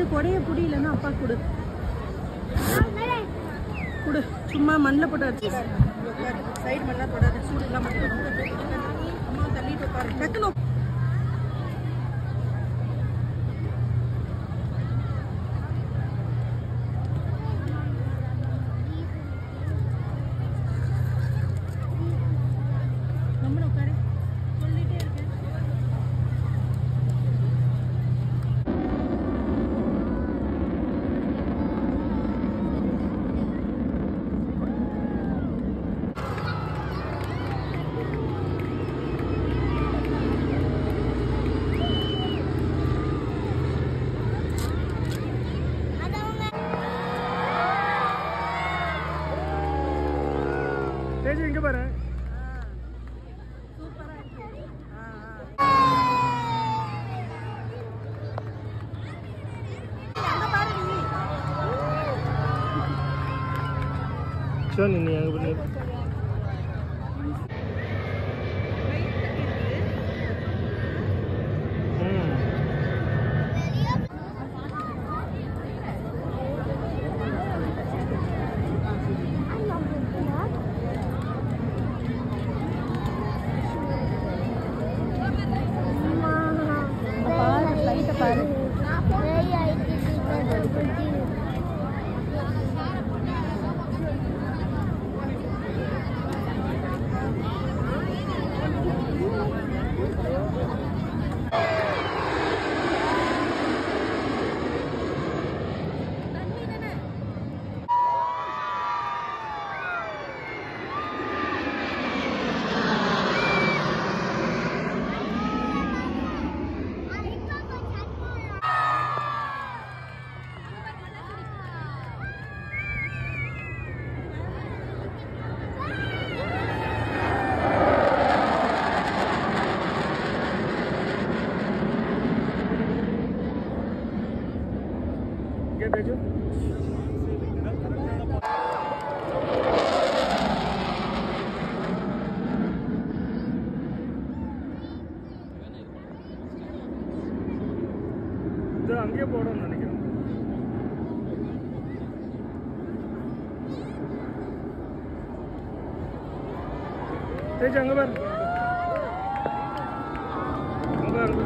கொடைய புடியலன்னா அப்பா கொடு கொடு சும்மா மண்ணில் போட்டு வச்சு சைடு மண்ணெலாம் போடாது சூடு இல்லாமல் அம்மா தள்ளிட்டு உட்காரு டக்குனு கம்முனு உட்காரு சொல்லிட்டே இருக்கேன் தேஜு இங்க பாரு சூப்பரா இருக்கு ஆ, ஆ. அங்க பாரு நீ. சோனி நீ அங்க பண்ணி ம் பாரு ஃப்ளைட்டை பாரு இங்க தேஜு இது அங்கேயே போடணும்னு நினைக்கிறேன் தேஜு அங்க பாரு அங்க பாரு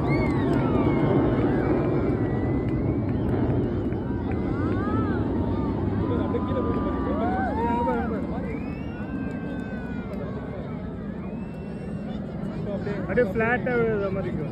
அப்படியே ஃப்ளாட்டாக விழுற மாதிரி இருக்கும்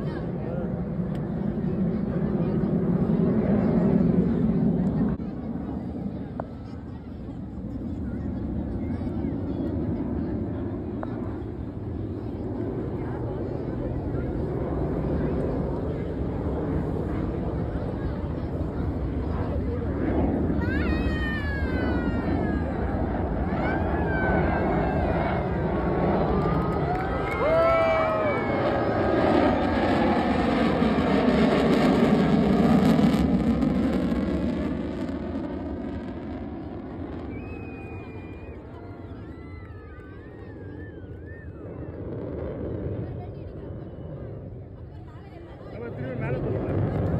நம்ம திரும்பி மேலே போகலாம்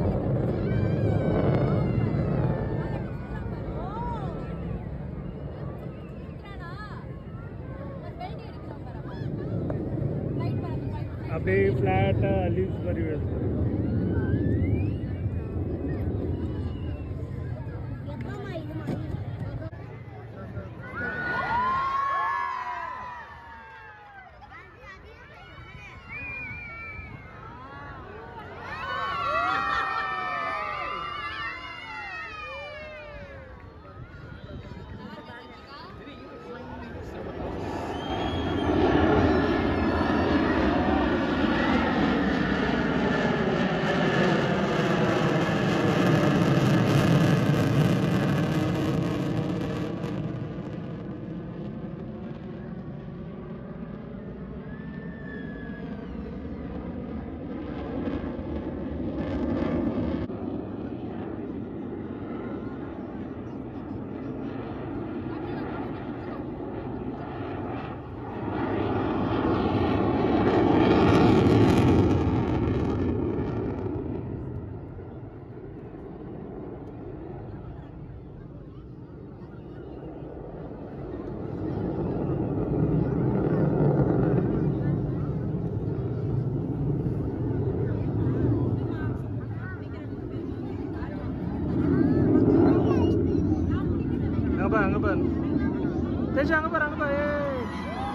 அப்படியே ஃப்ளாட்டாக லீவ்ஸ் மாதிரி வருது தேஜா அங்க பாரு அங்க பாரு ஏய்.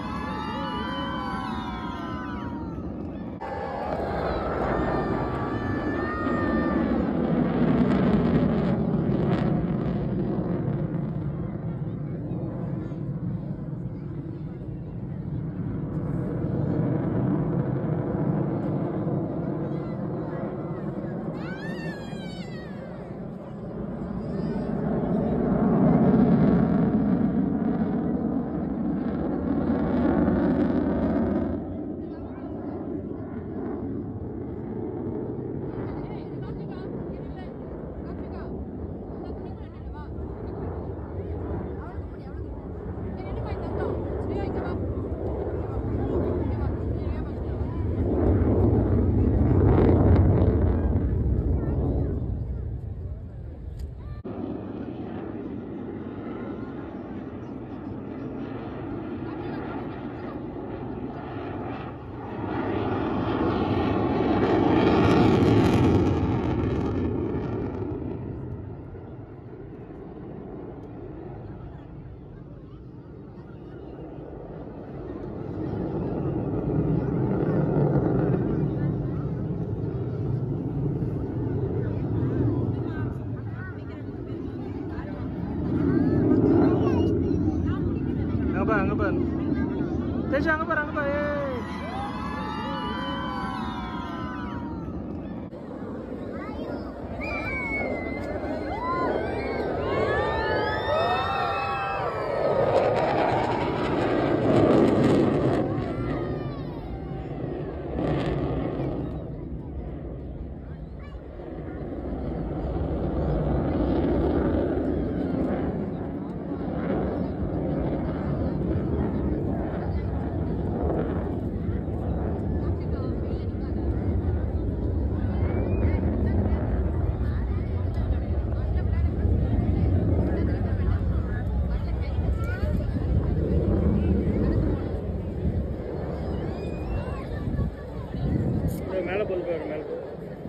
அங்க பாரு அங்க பாரு தேஜா அங்க பாரு அங்க பாரு ஏய். ஏய், மேல போது பாரு மேல போது.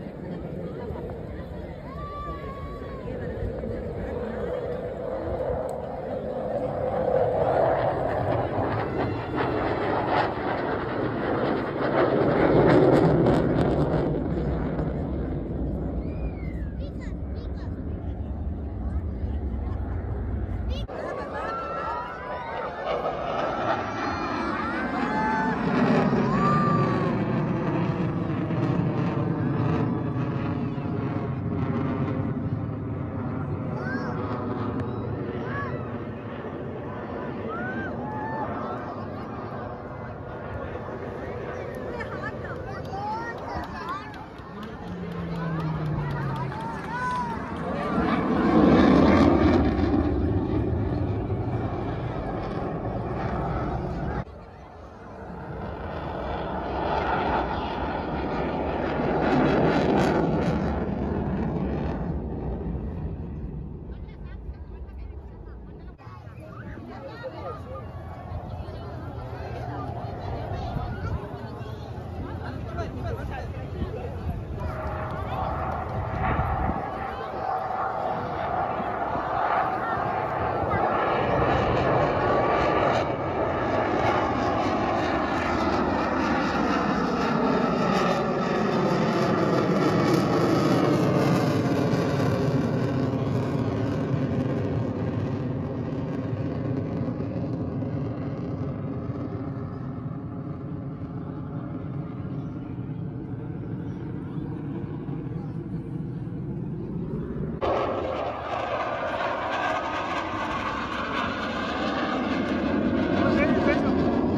தேஜா, தேஜா.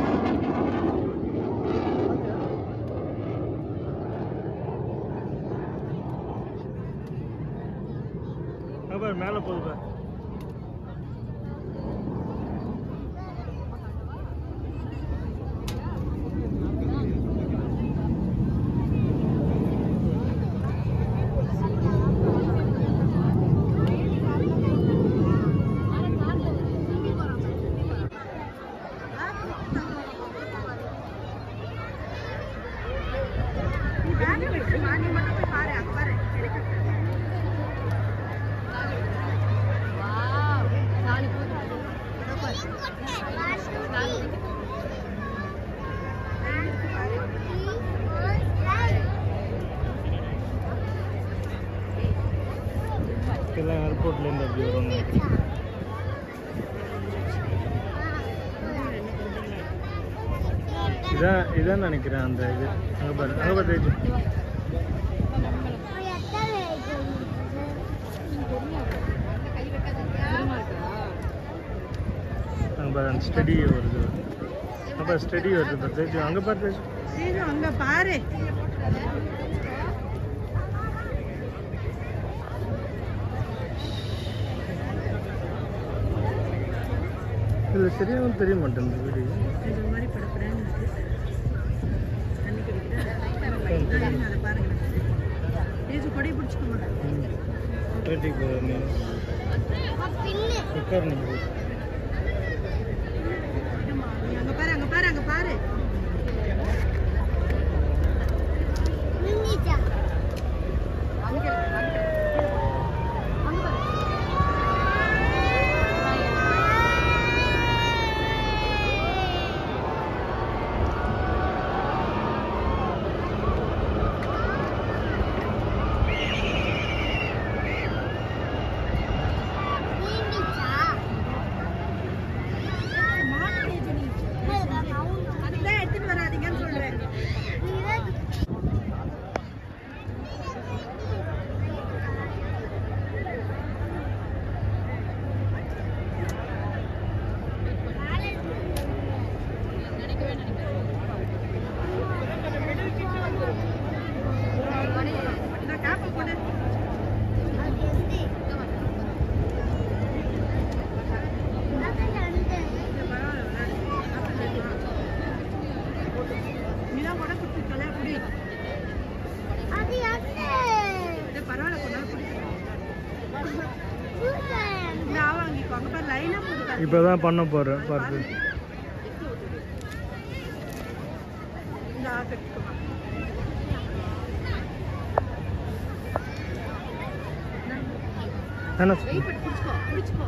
அங்க பாரு மேல போகுது பாரு நாளைக்கு ஏர்போர்ட்லேருந்து அப்படி வரும் இதான் இதான் நினைக்கிறேன் அந்த இது அங்கே பாரு அங்கே பாரு தேஜு அங்கே பாரு அந்த ஸ்டடி வருது அங்கே பாரு ஸ்டடி வருது பாரு தேஜு அங்கே பாரு தேஜு சீனு அங்க பாரு இதில் சரியாகவும் தெரிய மாட்டேங்குது வீடியோ இது மாதிரி படப்படன்னு இருக்கு தண்ணி குடிக்கிறேன் அதை பாருங்க தேஜு கொடை பிடிச்சிக்க மாட்டேன் வீட்டுக்கு நீ உட்கார் நீ நீ அங்க பாரு அங்க பாரு அங்க பாரு அங்க இருக்கு, அங்க இருக்கு. அங்க பாரு. மாட்டு தேஜு நீ. அதுதான் எடுத்துட்டு வராதீங்கன்னு சொல்றேன் இந்த கேப்பை போடு இது பரவாயில்ல, விளையாடு. ஆப்பிள் வேணுமா? நீதான் கொடை கொடுத்துருக்கல, குடி. இது பரவாயில்ல, கொஞ்ச நாள் குடிக்கலாம். இந்த ஆவா வாங்கிக்கோ. அங்க பாரு, line ஆ போகுது பாரு. இப்போ தான் பண்ண போகிறேன் பார்த்து இந்த ஆ கட்டிக்கோமா. என்ன வெயிட் பண்ணி குடிச்சுக்கோ, குடிச்சுக்கோ.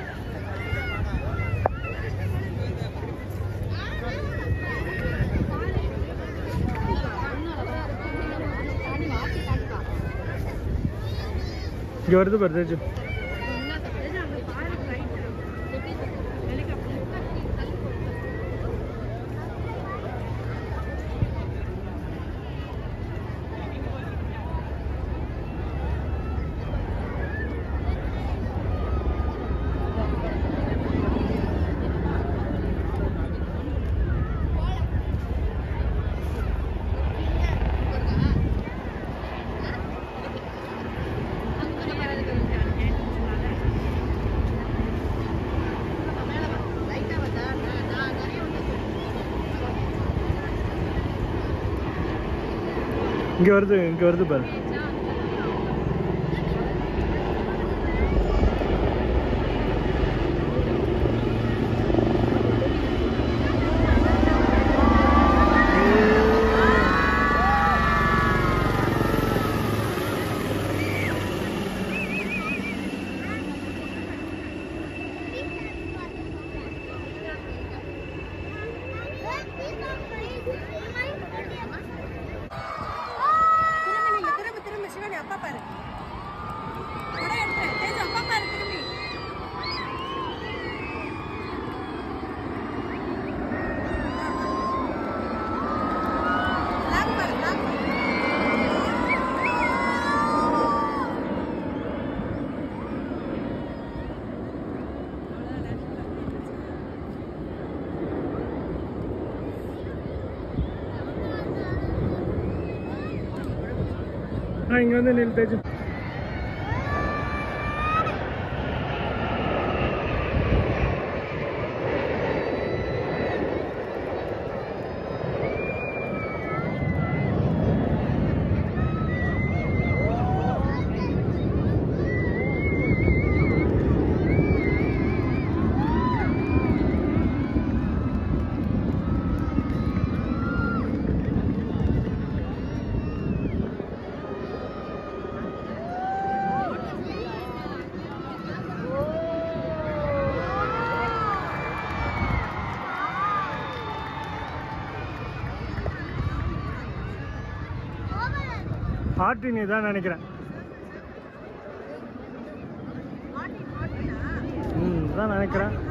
இங்கே வருது பாரு தேஜு தேஜு, அங்க பாரு, right. helicopter. இங்கே வருது இங்கே வருது பாரு திரும்ப நில்லு, திரும்ப திரும்ப சிவனி அப்பா பாரு கொடை எடுத்துரு. தேஜு, அப்பா பாரு திரும்பி லாக் பாரு, லாக் பாரு. ஆ இங்கே வந்து நில் தேஜு ஆர்டினி தான் நினைக்கிறேன் அதான் நினைக்கிறேன்